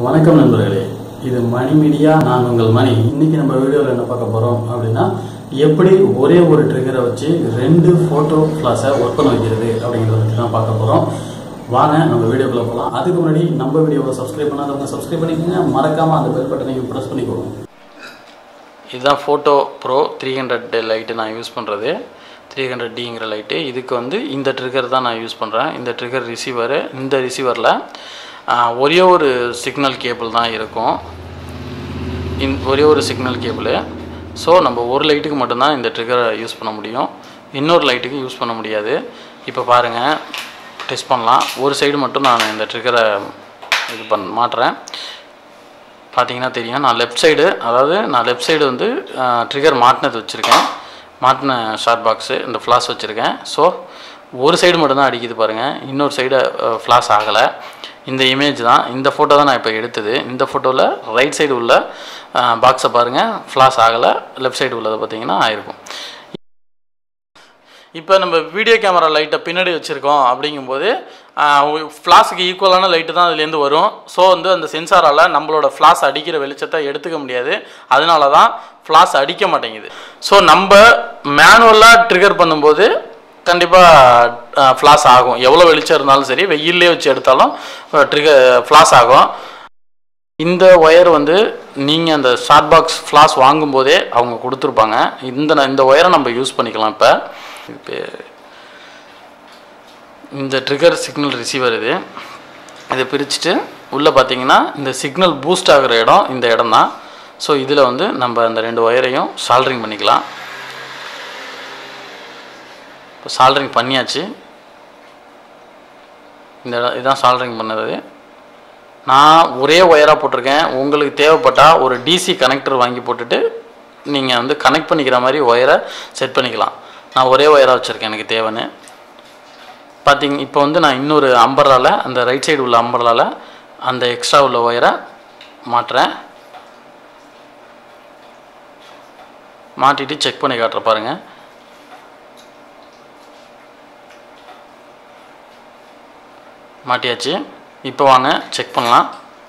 வணக்கம் நண்பர்களே இது மணி மீடியா நான் உங்கள் மணி இன்னைக்கு நம்ம வீடியோவில் என்ன பார்க்க போறோம் அப்படின்னா எப்படி ஒரே ஒரு ட்ரிகரை வச்சு ரெண்டு போட்டோ ஃபிளாஸை ஒர்க் பண்ண வைக்கிறது அப்படிங்கிறத பற்றி தான் பார்க்க போறோம் வாங்க நம்ம வீடியோக்குள்ள போகலாம் அதுக்கு முன்னாடி நம்ம வீடியோவை சப்ஸ்கிரைப் பண்ணாதவங்க சப்ஸ்கிரைப் பண்ணிக்கோங்க மறக்காம அந்த பெல் பட்டனையும் ப்ரெஸ் பண்ணிக்கோங்க இதுதான் photo pro three hundred light நான் யூஸ் பண்ணுறது த்ரீ ஹண்ட்ரட் டிங்கிற லைட்டு இதுக்கு வந்து இந்த ட்ரிகர் தான் நான் யூஸ் பண்ணுறேன் இந்த ட்ரிகர் ரிசீவரு இந்த ரிசீவரில் ஒரே ஒரு சிக்னல் கேபிள் தான் இருக்கும் இந் ஒரே ஒரு சிக்னல் கேபிள் ஸோ நம்ம ஒரு லைட்டுக்கு மட்டும்தான் இந்த ட்ரிகரை யூஸ் பண்ண முடியும் இன்னொரு லைட்டுக்கு யூஸ் பண்ண முடியாது இப்போ பாருங்கள் டெஸ்ட் பண்ணலாம் ஒரு சைடு மட்டும் நான் இந்த ட்ரிகரை இது பண் மாட்டுறேன் பார்த்தீங்கன்னா தெரியும் நான் லெஃப்ட் சைடு அதாவது நான் லெஃப்ட் சைடு வந்து ட்ரிகர் மாட்டினது வச்சுருக்கேன் மாட்டின ஷார்ட் பாக்ஸு இந்த ஃப்ளாஸ் வச்சுருக்கேன் ஸோ ஒரு சைடு மட்டும்தான் அடிக்குது பாருங்கள் இன்னொரு சைடு ஃப்ளாஸ் ஆகலை இந்த இமேஜ் தான் இந்த ஃபோட்டோ தான் நான் இப்போ எடுத்தது இந்த ஃபோட்டோவில் ரைட் சைடு உள்ள பாக்ஸை பாருங்கள் ஃப்ளாஸ் ஆகலை லெஃப்ட் சைடு உள்ளதை பார்த்தீங்கன்னா ஆயிருக்கும் இப்போ நம்ம வீடியோ கேமரா லைட்டை பின்னாடி வச்சுருக்கோம் அப்படிங்கும்போது ஃப்ளாஸுக்கு ஈக்குவலான லைட்டு தான் அதுலேருந்து வரும் ஸோ வந்து அந்த சென்சாரால் நம்மளோட ஃப்ளாஸ் அடிக்கிற வெளிச்சத்தை எடுத்துக்க முடியாது அதனால தான் ஃப்ளாஸ் அடிக்க மாட்டேங்குது ஸோ நம்ம மேனுவலாக ட்ரிகர் பண்ணும்போது கண்டிப்பாக ஃப்ளாஸ் ஆகும் எவ்வளோ வெளிச்சம் இருந்தாலும் சரி வெயிலே வச்சு எடுத்தாலும் ட்ரிகர் ஃப்ளாஸ் ஆகும் இந்த ஒயர் வந்து நீங்கள் அந்த ஷார்ட் பாக்ஸ் ஃப்ளாஸ் வாங்கும்போதே அவங்க கொடுத்துருப்பாங்க இந்த இந்த ஒயரை நம்ம யூஸ் பண்ணிக்கலாம் இப்போ இப்போ இந்த ட்ரிகர் சிக்னல் ரிசீவர் இது இதை பிரிச்சுட்டு உள்ளே பார்த்தீங்கன்னா இந்த சிக்னல் பூஸ்ட் ஆகிற இடம் இந்த இடம் தான் ஸோ இதில் வந்து நம்ம அந்த ரெண்டு ஒயரையும் சால்ட்ரிங் பண்ணிக்கலாம் இப்போ சால்ட்ரிங் பண்ணியாச்சு இந்த இடம் இதுதான் சால்ட்ரிங் பண்ணது நான் ஒரே ஒயராக போட்டிருக்கேன் உங்களுக்கு தேவைப்பட்டால் ஒரு டிசி கனெக்டர் வாங்கி போட்டுட்டு நீங்கள் வந்து கனெக்ட் பண்ணிக்கிற மாதிரி ஒயரை செட் பண்ணிக்கலாம் நான் ஒரே ஒயராக வச்சுருக்கேன் எனக்கு தேவைன்னு பார்த்திங்க இப்போ வந்து நான் இன்னொரு அம்பர்லால் அந்த ரைட் சைடு உள்ள அம்பர்லால் அந்த எக்ஸ்ட்ரா உள்ள ஒயரை மாட்டுறேன் மாட்டிட்டு செக் பண்ணி காட்டுற பாருங்கள் மாட்டியாச்சு இப்போ வாங்க செக் பண்ணலாம்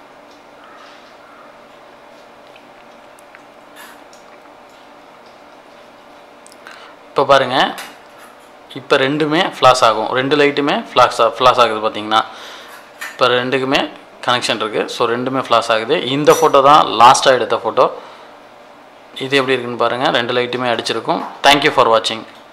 இப்போ பாருங்கள் இப்போ ரெண்டுமே ஃப்ளாஸ் ஆகும் ரெண்டு லைட்டுமே ஃப்ளாஸ் ஃப்ளாஸ் ஆகுது பார்த்தீங்கன்னா இப்போ ரெண்டுக்குமே கனெக்ஷன் இருக்குது ஸோ ரெண்டுமே ஃப்ளாஸ் ஆகுது இந்த ஃபோட்டோ தான் லாஸ்ட்டாக எடுத்த ஃபோட்டோ இது எப்படி இருக்குன்னு பாருங்கள் ரெண்டு லைட்டுமே அடிச்சிருக்கும் தேங்க்யூ ஃபார் வாட்சிங்